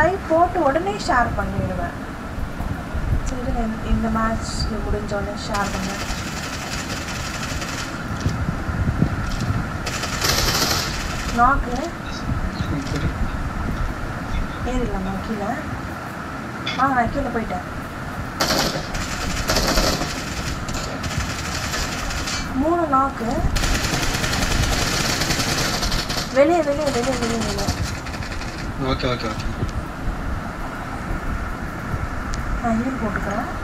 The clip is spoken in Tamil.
லைவ் போட்டு உடனே ஷேர் பண்ணிடுவேன் சரி இருங்க, இந்த- இந்த மேட்ச் முடிஞ்ச உடனே ஷேர் பண்ணேன் நாக்கு ஏறிடலாமா கீழே ஆ நான் கீழே போயிட்டேன் மூணு நாக்கு வெளியே வெளியே வெளியே வெளியே வெளியே ஓகே ஓகே ஓகே நான் ஹீல் போட்டுக்கிறேன்